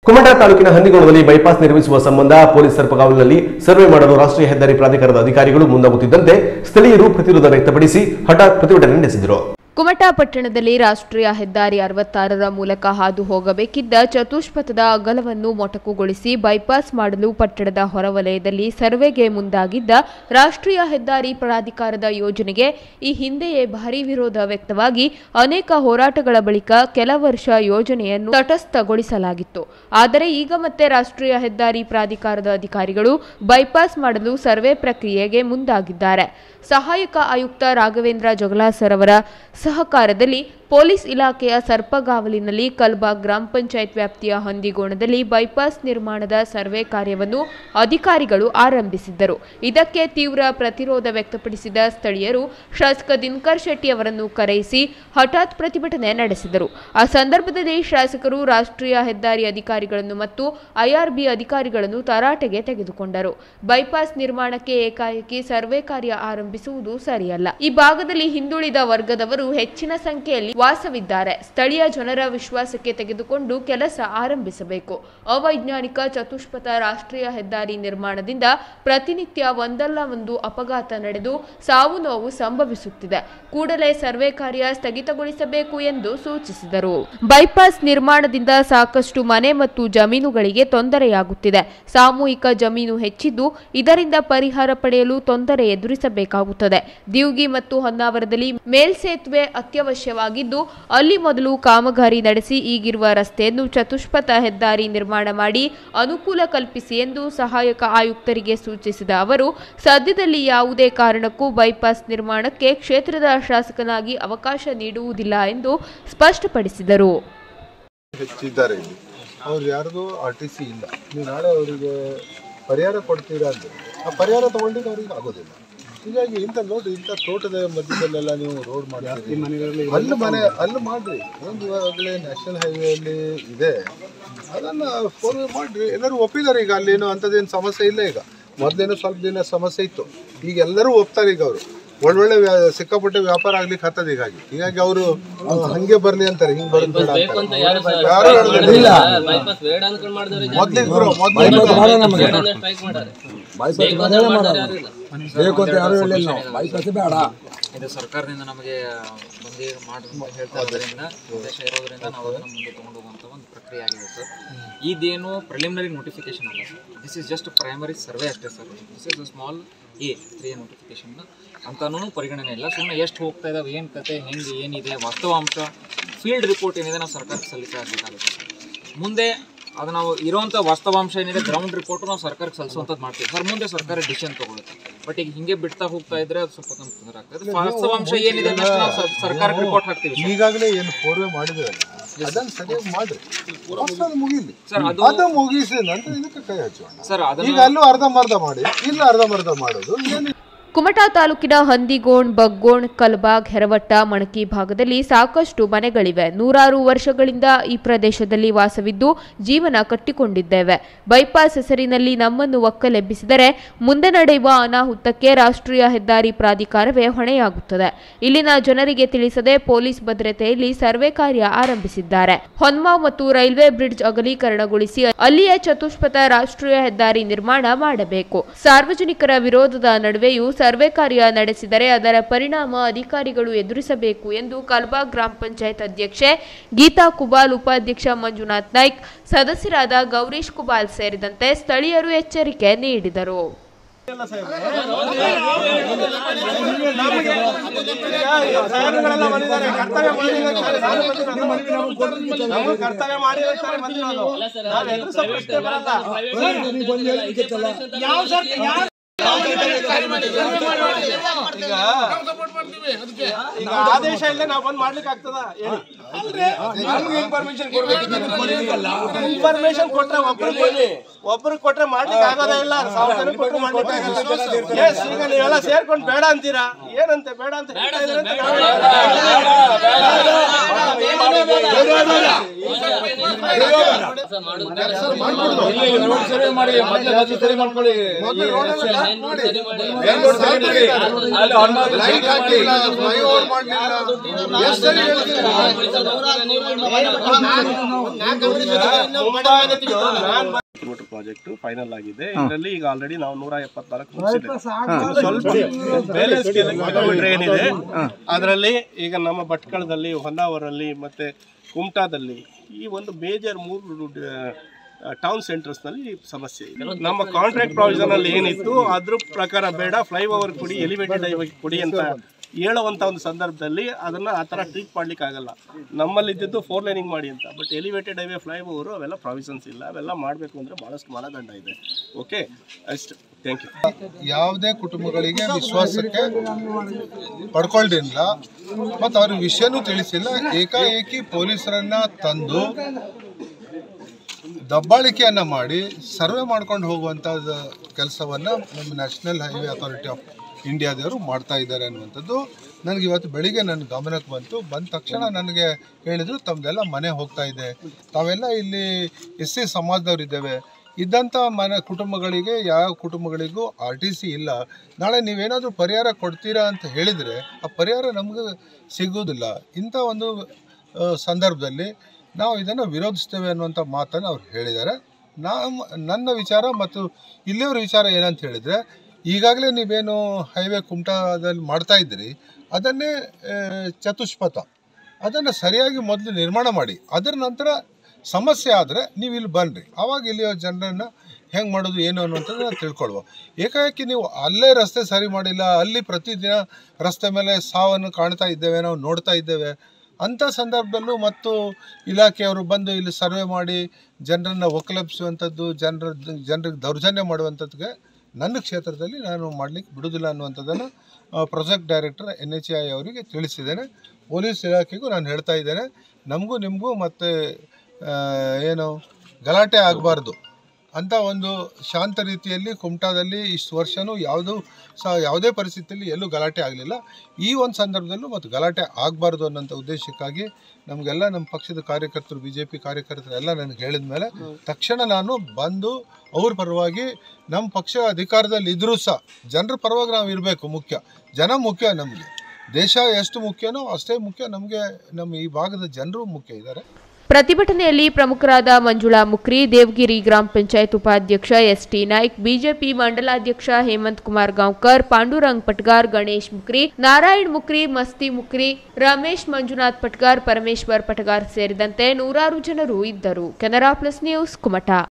ಕುಮಟಾ ತಾಲೂಕಿನ ಹಂದಿಗೋಣದಲ್ಲಿ ಬೈಪಾಸ್ ನಿರ್ಮಿಸುವ ಸಂಬಂಧ ಪೊಲೀಸ್ ಸರ್ಪಗಾವಲಿನಲ್ಲಿ ಸರ್ವೆ ಮಾಡಲು ರಾಷ್ಟ್ರೀಯ ಹೆದ್ದಾರಿ ಪ್ರಾಧಿಕಾರದ ಅಧಿಕಾರಿಗಳು ಮುಂದಾಗುತ್ತಿದ್ದಂತೆ ಸ್ಥಳೀಯರು ಪ್ರತಿರೋಧ ವ್ಯಕ್ತಪಡಿಸಿ ಹಠಾತ್ ಪ್ರತಿಭಟನೆ ನಡೆಸಿದರು ಕುಮಟಾ ಪಟ್ಟಣದಲ್ಲಿ ರಾಷ್ಟ್ರೀಯ ಹೆದ್ದಾರಿ ಅರವತ್ತಾರರ ಮೂಲಕ ಹಾದು ಹೋಗಬೇಕಿದ್ದ ಚತುಷ್ಪಥದ ಅಗಲವನ್ನು ಮೊಟಕುಗೊಳಿಸಿ ಬೈಪಾಸ್ ಮಾಡಲು ಪಟ್ಟಣದ ಹೊರವಲಯದಲ್ಲಿ ಸರ್ವೆಗೆ ಮುಂದಾಗಿದ್ದ ರಾಷ್ಟ್ರೀಯ ಹೆದ್ದಾರಿ ಪ್ರಾಧಿಕಾರದ ಯೋಜನೆಗೆ ಈ ಹಿಂದೆಯೇ ಭಾರೀ ವಿರೋಧ ವ್ಯಕ್ತವಾಗಿ ಅನೇಕ ಹೋರಾಟಗಳ ಬಳಿಕ ಕೆಲ ವರ್ಷ ಯೋಜನೆಯನ್ನು ತಟಸ್ಥಗೊಳಿಸಲಾಗಿತ್ತು ಆದರೆ ಈಗ ಮತ್ತೆ ರಾಷ್ಟ್ರೀಯ ಹೆದ್ದಾರಿ ಪ್ರಾಧಿಕಾರದ ಅಧಿಕಾರಿಗಳು ಬೈಪಾಸ್ ಮಾಡಲು ಸರ್ವೆ ಪ್ರಕ್ರಿಯೆಗೆ ಮುಂದಾಗಿದ್ದಾರೆ ಸಹಾಯಕ ಆಯುಕ್ತ ರಾಘವೇಂದ್ರ ಜೊಗಲಾಸರ್ ಅವರ ಸಹಕಾರದಲ್ಲಿ ಪೊಲೀಸ್ ಇಲಾಖೆಯ ಸರ್ಪಗಾವಲಿನಲ್ಲಿ ಕಲ್ಬಾಗ್ ಗ್ರಾಮ ಪಂಚಾಯತ್ ವ್ಯಾಪ್ತಿಯ ಹಂದಿಗೋಣದಲ್ಲಿ ಬೈಪಾಸ್ ನಿರ್ಮಾಣದ ಸರ್ವೆ ಕಾರ್ಯವನ್ನು ಅಧಿಕಾರಿಗಳು ಆರಂಭಿಸಿದ್ದರು ಇದಕ್ಕೆ ತೀವ್ರ ಪ್ರತಿರೋಧ ವ್ಯಕ್ತಪಡಿಸಿದ ಸ್ಥಳೀಯರು ಶಾಸಕ ದಿನಕರ್ ಶೆಟ್ಟಿ ಅವರನ್ನು ಕರೆಯಿಸಿ ಹಠಾತ್ ಪ್ರತಿಭಟನೆ ನಡೆಸಿದರು ಆ ಸಂದರ್ಭದಲ್ಲಿ ಶಾಸಕರು ರಾಷ್ಟ್ರೀಯ ಹೆದ್ದಾರಿ ಅಧಿಕಾರಿಗಳನ್ನು ಮತ್ತು ಐಆರ್ಬಿ ಅಧಿಕಾರಿಗಳನ್ನು ತರಾಟೆಗೆ ತೆಗೆದುಕೊಂಡರು ಬೈಪಾಸ್ ನಿರ್ಮಾಣಕ್ಕೆ ಏಕಾಏಕಿ ಸರ್ವೆ ಕಾರ್ಯ ಆರಂಭಿಸುವುದು ಸರಿಯಲ್ಲ ಈ ಭಾಗದಲ್ಲಿ ಹಿಂದುಳಿದ ವರ್ಗದವರು ಹೆಚ್ಚಿನ ಸಂಖ್ಯೆಯಲ್ಲಿ ವಾಸವಿದ್ದಾರೆ ಸ್ಥಳೀಯ ಜನರ ವಿಶ್ವಾಸಕ್ಕೆ ತೆಗೆದುಕೊಂಡು ಕೆಲಸ ಆರಂಭಿಸಬೇಕು ಅವೈಜ್ಞಾನಿಕ ಚತುಷ್ಪಥ ರಾಷ್ಟ್ರೀಯ ಹೆದ್ದಾರಿ ನಿರ್ಮಾಣದಿಂದ ಪ್ರತಿನಿತ್ಯ ಒಂದಲ್ಲ ಒಂದು ಅಪಘಾತ ನಡೆದು ಸಾವು ನೋವು ಸಂಭವಿಸುತ್ತಿದೆ ಕೂಡಲೇ ಸರ್ವೆ ಕಾರ್ಯ ಸ್ಥಗಿತಗೊಳಿಸಬೇಕು ಎಂದು ಸೂಚಿಸಿದರು ಬೈಪಾಸ್ ನಿರ್ಮಾಣದಿಂದ ಸಾಕಷ್ಟು ಮನೆ ಮತ್ತು ಜಮೀನುಗಳಿಗೆ ತೊಂದರೆಯಾಗುತ್ತಿದೆ ಸಾಮೂಹಿಕ ಜಮೀನು ಹೆಚ್ಚಿದ್ದು ಇದರಿಂದ ಪರಿಹಾರ ಪಡೆಯಲು ತೊಂದರೆ ಎದುರಿಸಬೇಕಾಗುತ್ತದೆ ದಿವ್ಗಿ ಮತ್ತು ಹೊನ್ನಾವರದಲ್ಲಿ ಮೇಲ್ಸೇತುವೆ ಅತ್ಯವಶ್ಯವಾಗಿದ್ದು ಅಲ್ಲಿ ಮೊದಲು ಕಾಮಗಾರಿ ನಡೆಸಿ ಈಗಿರುವ ರಸ್ತೆಯನ್ನು ಚತುಷ್ಪಥ ಹೆದ್ದಾರಿ ನಿರ್ಮಾಣ ಮಾಡಿ ಅನುಕೂಲ ಕಲ್ಪಿಸಿ ಎಂದು ಸಹಾಯಕ ಆಯುಕ್ತರಿಗೆ ಸೂಚಿಸಿದ ಅವರು ಸದ್ಯದಲ್ಲಿ ಯಾವುದೇ ಕಾರಣಕ್ಕೂ ಬೈಪಾಸ್ ನಿರ್ಮಾಣಕ್ಕೆ ಕ್ಷೇತ್ರದ ಶಾಸಕನಾಗಿ ಅವಕಾಶ ನೀಡುವುದಿಲ್ಲ ಎಂದು ಸ್ಪಷ್ಟಪಡಿಸಿದರು ಹೆಚ್ಚಿದ್ದಾರೆ ಇಲ್ಲಿ ಅವ್ರು ಯಾರ್ದು ಆರ್ ಟಿ ಸಿ ಇಲ್ಲ ನೀವು ನಾಳೆ ಅವರಿಗೆ ಪರಿಹಾರ ಕೊಡ್ತೀರಾ ಅಂದ್ರೆ ಆ ಪರಿಹಾರ ತಗೊಂಡಿದ್ದು ಅವ್ರಿಗೆ ಆಗೋದಿಲ್ಲ ಹೀಗಾಗಿ ಇಂಥ ನೋಡಿ ಇಂಥ ತೋಟದ ಮಧ್ಯದಲ್ಲೆಲ್ಲ ನೀವು ರೋಡ್ ಮಾಡ್ತೀರಿ ಅಲ್ಲಿ ಮನೆ ಅಲ್ಲಿ ಮಾಡ್ರಿ ಒಂದು ಇವಾಗಲೇ ನ್ಯಾಷನಲ್ ಹೈವೇಯಲ್ಲಿ ಇದೆ ಅದನ್ನ ಫೋರ್ವೆ ಮಾಡ್ರಿ ಎಲ್ಲರೂ ಒಪ್ಪಿದ್ದಾರೆ ಈಗ ಅಲ್ಲೇನು ಅಂಥದ್ದೇನು ಸಮಸ್ಯೆ ಇಲ್ಲ ಈಗ ಮೊದಲೇನೋ ಸ್ವಲ್ಪ ದಿನ ಸಮಸ್ಯೆ ಇತ್ತು ಈಗ ಎಲ್ಲರೂ ಒಪ್ತಾರೆ ಈಗ ಅವರು ಒಳ್ಳೊಳ್ಳೆ ವ್ಯಾ- ಸಿಕ್ಕಾಪಟ್ಟೆ ವ್ಯಾಪಾರ ಆಗ್ಲಿಕ್ಕೆ ಹತ್ತದ ಹೀಗಾಗಿ ಹೀಗಾಗಿ ಅವರು ಹಂಗೆ ಬರ್ಲಿ ಅಂತಾರೆ ಹಿಂಗ್ ಬರೋದು ಬೇಡ ಅಂತಾರೆ. ಯಾರು ಹೇಳೋದಿಲ್ಲ. ಬೈಪಾಸ್ ಬೇಡ ಅನ್ಕೊಂಡ್ ಮಾಡಿದವ್ರಿಗೆ ಮೊದ್ಲಿದ್ರು ಮೊದ್ಲಿದ್ರು ಸ್ಟ್ರೈಕ್ ಮಾಡಾರೆ ಬೇಕು ಅಂತ ಮಾಡಿದವ್ರು ಯಾರು ಇಲ್ಲ. ಬೇಕು ಅಂತ ಯಾರು ಹೇಳಿಲ್ಲ ನಾವು ಬೈಪಾಸ್ ಬೇಡ ಇದು ಸರ್ಕಾರದಿಂದ ನಮಗೆ ಬಂದು ಮಾಡಿ ಅಂತ ಹೇಳ್ತಾ ಇರೋದ್ರಿಂದ ಉದ್ದೇಶ ಇರೋದ್ರಿಂದ ನಾವು ಅದನ್ನು ಮುಂದೆ ತಗೊಂಡು ಹೋಗುವಂಥ ಒಂದು ಪ್ರಕ್ರಿಯೆ ಆಗಿದೆ ಸರ್ ಇದೇನು ಪ್ರಿಲಿಮಿನರಿ ನೋಟಿಫಿಕೇಶನ್ ಅಲ್ಲ sir this is just primary survey ಅಷ್ಟೇ sir this is a small A three notification ಅಂತನೂ ಪರಿಗಣನೆ ಇಲ್ಲ ಸುಮ್ಮನೆ ಎಷ್ಟು ಹೋಗ್ತಾ ಇದಾವೆ ಏನು ಕತೆ ಹೆಂಗೆ ಏನಿದೆ ವಾಸ್ತವಾಂಶ ಫೀಲ್ಡ್ ರಿಪೋರ್ಟ್ ಏನಿದೆ ನಾವು ಸರ್ಕಾರಕ್ಕೆ ಸಲ್ಲಿಕೆ ಆಗಬೇಕಾಗುತ್ತೆ ಸರ್ ಮುಂದೆ ಅದು ನಾವು ಇರುವಂಥ ವಾಸ್ತವಾಂಶ ಏನಿದೆ ಗ್ರೌಂಡ್ ರಿಪೋರ್ಟ್ ನಾವು ಸರ್ಕಾರಕ್ಕೆ ಸಲ್ಲಿಸುವಂಥದ್ದು ಮಾಡ್ತೀವಿ ಸರ್ ಮುಂದೆ ಸರ್ಕಾರ ಡಿಸಿಷನ್ ತಗೊಳುತ್ತೆ ಬಟ್ ಈಗ ಹಿಂಗೆ ಬಿಡ್ತಾ ಹೋಗ್ತಾ ಇದ್ರೆ ಅದು ಸ್ವಲ್ಪ ನಮ್ಗೆ ತೊಂದರೆ ಆಗ್ತದೆ ವಾಸ್ತವಾಂಶ ಏನಿದೆ ಅನ್ನೋಷ್ಟು ನಾವು ಸರ್- ಸರ್ಕಾರಕ್ಕೆ ರಿಪೋರ್ಟ್ ಹಾಕ್ತೀವಿ ಸರ್. ಈಗಾಗಲೇ ಏನು ಫೋರ್ವೆ ಮಾಡಿದ್ರಲ್ಲ ಅದನ್ನ ಸರಿಯಾಗಿ ಮಾಡ್ರಿ ಫಸ್ಟ್ ಅದು ಮುಗಿಲಿ ಸರ್ ಅದು ಅದು ಮುಗಿಸಿ ನಂತರ ಇದಕ್ಕೆ ಕೈ ಹಚ್ಚೋಣ ಸರ್ ಅದನ್ನ ಈಗ ಅಲ್ಲೂ ಅರ್ಧಂಬರ್ಧ ಮಾಡಿ ಇಲ್ಲ ಅರ್ಧಂಬರ್ಧ ಮಾಡೋದು ಏನು ಕುಮಟಾ ತಾಲೂಕಿನ ಹಂದಿಗೋಣ್ ಬಗ್ಗೋಣ್ ಕಲ್ಬಾಗ್ ಹೆರವಟ್ಟ ಮಣಕಿ ಭಾಗದಲ್ಲಿ ಸಾಕಷ್ಟು ಮನೆಗಳಿವೆ ನೂರಾರು ವರ್ಷಗಳಿಂದ ಈ ಪ್ರದೇಶದಲ್ಲಿ ವಾಸವಿದ್ದು ಜೀವನ ಕಟ್ಟಿಕೊಂಡಿದ್ದೇವೆ ಬೈಪಾಸ್ ಹೆಸರಿನಲ್ಲಿ ನಮ್ಮನ್ನು ಒಕ್ಕಲೆಬ್ಬಿಸಿದರೆ ಮುಂದೆ ನಡೆಯುವ ಅನಾಹುತಕ್ಕೆ ರಾಷ್ಟ್ರೀಯ ಹೆದ್ದಾರಿ ಪ್ರಾಧಿಕಾರವೇ ಹೊಣೆಯಾಗುತ್ತದೆ ಇಲ್ಲಿನ ಜನರಿಗೆ ತಿಳಿಸದೆ ಪೊಲೀಸ್ ಭದ್ರತೆಯಲ್ಲಿ ಸರ್ವೆ ಕಾರ್ಯ ಆರಂಭಿಸಿದ್ದಾರೆ ಹೊನ್ಮಾವ್ ಮತ್ತು ರೈಲ್ವೆ ಬ್ರಿಡ್ಜ್ ಅಗಲೀಕರಣಗೊಳಿಸಿ ಅಲ್ಲಿಯೇ ಚತುಷ್ಪಥ ರಾಷ್ಟ್ರೀಯ ಹೆದ್ದಾರಿ ನಿರ್ಮಾಣ ಮಾಡಬೇಕು ಸಾರ್ವಜನಿಕರ ವಿರೋಧದ ನಡುವೆಯೂ ಸರ್ವೆ ಕಾರ್ಯ ನಡೆಸಿದರೆ ಅದರ ಪರಿಣಾಮ ಅಧಿಕಾರಿಗಳು ಎದುರಿಸಬೇಕು ಎಂದು ಕಲ್ಬಾಗ್ ಗ್ರಾಮ ಪಂಚಾಯತ್ ಅಧ್ಯಕ್ಷೆ ಗೀತಾ ಕುಬಾಲ್ ಉಪಾಧ್ಯಕ್ಷ ಮಂಜುನಾಥ್ ನಾಯ್ಕ್ ಸದಸ್ಯರಾದ ಗೌರೀಶ್ ಕುಬಾಲ್ ಸೇರಿದಂತೆ ಸ್ಥಳೀಯರು ಎಚ್ಚರಿಕೆ ನೀಡಿದರು ಸಾಹೇಬರುಗಳೆಲ್ಲ ಬಂದಿದ್ದಾರೆ ಕರ್ತವ್ಯ ನಾವು ಕರ್ತವ್ಯ ಮಾಡಿ ಬಂದಿರೋದು ನಾವು ಎದುರಿಸೋ ಪ್ರಶ್ನೆ ಬರಲ್ಲ ಯಾವ ಸರ್ ಯಾವ ಈಗ ಈಗ ಆದೇಶ ಇಲ್ಲದೆ ನಾವು ಬಂದ್ ಮಾಡ್ಲಿಕ್ಕೆ ಆಗ್ತದ ಹೇಳಿ ಇನ್ಫಾರ್ಮೇಶನ್ ಇನ್ಫಾರ್ಮೇಶನ್ ಕೊಟ್ರೆ ಒಬ್ರಿಗೆ ಕೊಡ್ಲಿ ಒಬ್ರಿಗೆ ಕೊಟ್ರೆ ಮಾಡ್ಲಿಕ್ಕೆ ಆಗೋದೇ ಇಲ್ಲ ಸಾವಿರ ಜನ ಕೊಟ್ಟರು ಮಾಡ್ಲಿಕ್ಕೆ ಆಗಲ್ಲ Yes, ಈಗ ನೀವೆಲ್ಲ ಸೇರ್ಕೊಂಡು ಬೇಡ ಅಂತೀರಾ ಏನಂತೆ ಬೇಡ ಅಂತ ಹೇಳ್ತಾ ಇದ್ರೆ ಅಂತ ನಾವು ಕೆಲಸ ಮಾಡೋದು ಬೇಡ. ಮೊದ್ಲು ರೋಡ್ ಎಲ್ಲ ಮಾಡಿ. ಮೇನ್ ರೋಡ್ ಸರಿ ಮಾಡಿ. ಲೈಟ್ ಹಾಕಿ ಮಾಡಿಲ್ಲ ಫ್ಲೈಓವರ್ ಮಾಡಲಿಲ್ಲ ಎಷ್ಟು ಸರಿ ಹೇಳ್ತೀನಿ ಕಿಲೋಮೀಟರ್ ಪ್ರಾಜೆಕ್ಟ್ ಫೈನಲ್ ಆಗಿದೆ ಇದರಲ್ಲಿ ಈಗ ಆಲ್ರೆಡಿ ನಾವು ನೂರ ಎಪ್ಪತ್ನಾಲ್ಕು ಮುಗಿಸಿದೆ ಸ್ವಲ್ಪ ಬ್ಯಾಲೆನ್ಸ್ ಕಿಲೋಮೀಟರ್ ಏನಿದೆ ಅದರಲ್ಲಿ ಈಗ ನಮ್ಮ ಭಟ್ಕಳದಲ್ಲಿ ಹೊನ್ನಾವರಲ್ಲಿ ಮತ್ತೆ ಕುಮಟಾದಲ್ಲಿ ಈ ಒಂದು ಮೇಜರ್ ಮೂರು ಟೌನ್ ಸೆಂಟರ್ಸ್ ನಲ್ಲಿ ಸಮಸ್ಯೆ ಇದೆ ನಮ್ಮ ಕಾಂಟ್ರಾಕ್ಟ್ ಪ್ರಾವಿಷನ್ ಅಲ್ಲಿ ಏನಿತ್ತು ಅದ್ರ ಪ್ರಕಾರ ಬೇಡ ಫ್ಲೈ ಓವರ್ ಕೊಡಿ ಎಲಿವೇಟೆಡ್ ಹೈವೇ ಕೊಡಿ ಅಂತ ಹೇಳುವಂತ ಒಂದು ಸಂದರ್ಭದಲ್ಲಿ ಅದನ್ನ ಆ ತರ ಟ್ರೀಟ್ ಮಾಡ್ಲಿಕ್ಕೆ ಆಗಲ್ಲ ನಮ್ಮಲ್ಲಿ ಇದ್ದಿದ್ದು ಫೋರ್ ಲೈನಿಂಗ್ ಮಾಡಿ ಅಂತ but elevated highway flyover ಅವೆಲ್ಲ ಪ್ರಾವಿಷನ್ಸ್ ಇಲ್ಲ ಅವೆಲ್ಲ ಮಾಡಬೇಕು ಅಂದ್ರೆ ಬಹಳಷ್ಟು ಮಾನದಂಡ ಇದೆ ಓಕೆ ಅಷ್ಟು ಥ್ಯಾಂಕ್ ಯು ಯಾವುದೇ ಕುಟುಂಬಗಳಿಗೆ ವಿಶ್ವಾಸಕ್ಕೆ ಪಡ್ಕೊಳ್ದಿಲ್ಲ ಮತ್ತು ಅವ್ರ ವಿಷಯನೂ ತಿಳಿಸಿಲ್ಲ ಏಕಾಏಕಿ ಪೊಲೀಸರನ್ನ ತಂದು ದಬ್ಬಾಳಿಕೆಯನ್ನ ಮಾಡಿ ಸರ್ವೆ ಮಾಡ್ಕೊಂಡು ಹೋಗುವಂಥ ಕೆಲಸವನ್ನ ನಮ್ಮ ನ್ಯಾಷನಲ್ ಹೈವೇ ಅಥಾರಿಟಿ ಆಫ್ ಇಂಡಿಯಾದವರು ಮಾಡ್ತಾ ಇದ್ದಾರೆ ಅನ್ನುವಂಥದ್ದು ನನಗೆ ಇವತ್ತು ಬೆಳಿಗ್ಗೆ ನನ್ನ ಗಮನಕ್ಕೆ ಬಂತು ಬಂದ ತಕ್ಷಣ ನನಗೆ ಹೇಳಿದರು ತಮ್ಮದೆಲ್ಲ ಮನೆ ಹೋಗ್ತಾ ಇದೆ ತಾವೆಲ್ಲ ಇಲ್ಲಿ ಎಸ್ ಸಿ ಸಮಾಜದವ್ರು ಇದ್ದೇವೆ ಇದ್ದಂಥ ಮನೆ ಕುಟುಂಬಗಳಿಗೆ ಯಾವ ಕುಟುಂಬಗಳಿಗೂ ಆರ್ ಟಿ ಸಿ ಇಲ್ಲ ನಾಳೆ ನೀವೇನಾದರೂ ಪರಿಹಾರ ಕೊಡ್ತೀರಾ ಅಂತ ಹೇಳಿದರೆ ಆ ಪರಿಹಾರ ನಮಗೆ ಸಿಗುವುದಿಲ್ಲ ಇಂಥ ಒಂದು ಆ, ಸಂದರ್ಭದಲ್ಲಿ ನಾವು ಇದನ್ನು ವಿರೋಧಿಸ್ತೇವೆ ಅನ್ನುವಂಥ ಮಾತನ್ನು ಅವ್ರು ಹೇಳಿದ್ದಾರೆ ನಮ್ಮ ನನ್ನ ವಿಚಾರ ಮತ್ತು ಇಲ್ಲಿಯವ್ರ ವಿಚಾರ ಏನಂತ ಹೇಳಿದರೆ ಈಗಾಗಲೇ ನೀವೇನು ಹೈವೇ ಕುಮಟಾದಲ್ಲಿ ಮಾಡ್ತಾ ಇದ್ದೀರಿ ಅದನ್ನೇ ಆ, ಚತುಷ್ಪಥ ಅದನ್ನು ಸರಿಯಾಗಿ ಮೊದಲು ನಿರ್ಮಾಣ ಮಾಡಿ ಅದರ ನಂತರ ಸಮಸ್ಯೆ ಆದರೆ ನೀವು ಇಲ್ಲಿ ಬನ್ನಿರಿ ಆವಾಗ ಇಲ್ಲಿಯ ಜನರನ್ನು ಹೆಂಗೆ ಮಾಡೋದು ಏನು ಅನ್ನುವಂಥದ್ದನ್ನ ತಿಳ್ಕೊಳ್ವ ಏಕಾಏಕಿ ನೀವು ಅಲ್ಲೇ ರಸ್ತೆ ಸರಿ ಮಾಡಿಲ್ಲ ಅಲ್ಲಿ ಪ್ರತಿದಿನ ರಸ್ತೆ ಮೇಲೆ ಸಾವನ್ನು ಕಾಣ್ತಾ ಇದ್ದೇವೆ ನಾವು ನೋಡ್ತಾ ಇದ್ದೇವೆ ಅಂಥ ಸಂದರ್ಭದಲ್ಲೂ ಮತ್ತು ಇಲಾಖೆಯವರು ಬಂದು ಇಲ್ಲಿ ಸರ್ವೆ ಮಾಡಿ ಜನರನ್ನು ಒಕ್ಕಲೆಬ್ಸುವಂಥದ್ದು ಜನರ ಜನರಿಗೆ ದೌರ್ಜನ್ಯ ಮಾಡುವಂಥದ್ದಿಗೆ ನನ್ನ ಕ್ಷೇತ್ರದಲ್ಲಿ ನಾನು ಮಾಡಲಿಕ್ಕೆ ಬಿಡುವುದಿಲ್ಲ ಅನ್ನುವಂಥದ್ದನ್ನು project director N H I ಅವರಿಗೆ ತಿಳಿಸಿದ್ದೇನೆ ಪೊಲೀಸ್ ಇಲಾಖೆಗೂ ನಾನು ಹೇಳ್ತಾ ಇದ್ದೇನೆ ನಮಗೂ ನಿಮಗೂ ಮತ್ತು ಏನು ಗಲಾಟೆ ಆಗಬಾರ್ದು ಅಂತ ಒಂದು ಶಾಂತ ರೀತಿಯಲ್ಲಿ ಕುಮಟಾದಲ್ಲಿ ಇಷ್ಟು ವರ್ಷವೂ ಯಾವುದೂ ಸಹ ಯಾವುದೇ ಪರಿಸ್ಥಿತಿಯಲ್ಲಿ ಎಲ್ಲೂ ಗಲಾಟೆ ಆಗಲಿಲ್ಲ ಈ ಒಂದು ಸಂದರ್ಭದಲ್ಲೂ ಮತ್ತು ಗಲಾಟೆ ಆಗಬಾರ್ದು ಅನ್ನೋಂಥ ಉದ್ದೇಶಕ್ಕಾಗಿ ನಮಗೆಲ್ಲ ನಮ್ಮ ಪಕ್ಷದ ಕಾರ್ಯಕರ್ತರು ಬಿ ಜೆ ಪಿ ಕಾರ್ಯಕರ್ತರು ಎಲ್ಲ ನನಗೆ ಹೇಳಿದ ಮೇಲೆ ತಕ್ಷಣ ನಾನು ಬಂದು ಅವ್ರ ಪರವಾಗಿ ನಮ್ಮ ಪಕ್ಷ ಅಧಿಕಾರದಲ್ಲಿ ಇದ್ರೂ ಸಹ ಜನರ ಪರವಾಗಿ ನಾವು ಇರಬೇಕು ಮುಖ್ಯ ಜನ ಮುಖ್ಯ ನಮಗೆ ದೇಶ ಎಷ್ಟು ಮುಖ್ಯನೋ ಅಷ್ಟೇ ಮುಖ್ಯ ನಮಗೆ ನಮ್ಮ ಈ ಭಾಗದ ಜನರು ಮುಖ್ಯ ಇದ್ದಾರೆ ಪ್ರತಿಭಟನೆಯಲ್ಲಿ ಪ್ರಮುಖರಾದ ಮಂಜುಳಾ ಮುಕ್ರಿ ದೇವಗಿರಿ ಗ್ರಾಮ ಪಂಚಾಯತ್ ಉಪಾಧ್ಯಕ್ಷ ಎಸ್ಟಿ ನಾಯ್ಕ್ ಬಿಜೆಪಿ ಮಂಡಲಾಧ್ಯಕ್ಷ ಹೇಮಂತ್ ಕುಮಾರ್ ಗಾಂವ್ಕರ್ ಪಾಂಡುರಂಗ್ ಪಟ್ಗಾರ್ ಗಣೇಶ್ ಮುಕ್ರಿ ನಾರಾಯಣ್ ಮುಕ್ರಿ ಮಸ್ತಿ ಮುಕ್ರಿ ರಮೇಶ್ ಮಂಜುನಾಥ್ ಪಟ್ಗಾರ್ ಪರಮೇಶ್ವರ್ ಪಟ್ಗಾರ್ ಸೇರಿದಂತೆ ನೂರಾರು ಜನರು ಇದ್ದರು ಕೆನರಾ ಪ್ಲಸ್ ನ್ಯೂಸ್ ಕುಮಟಾ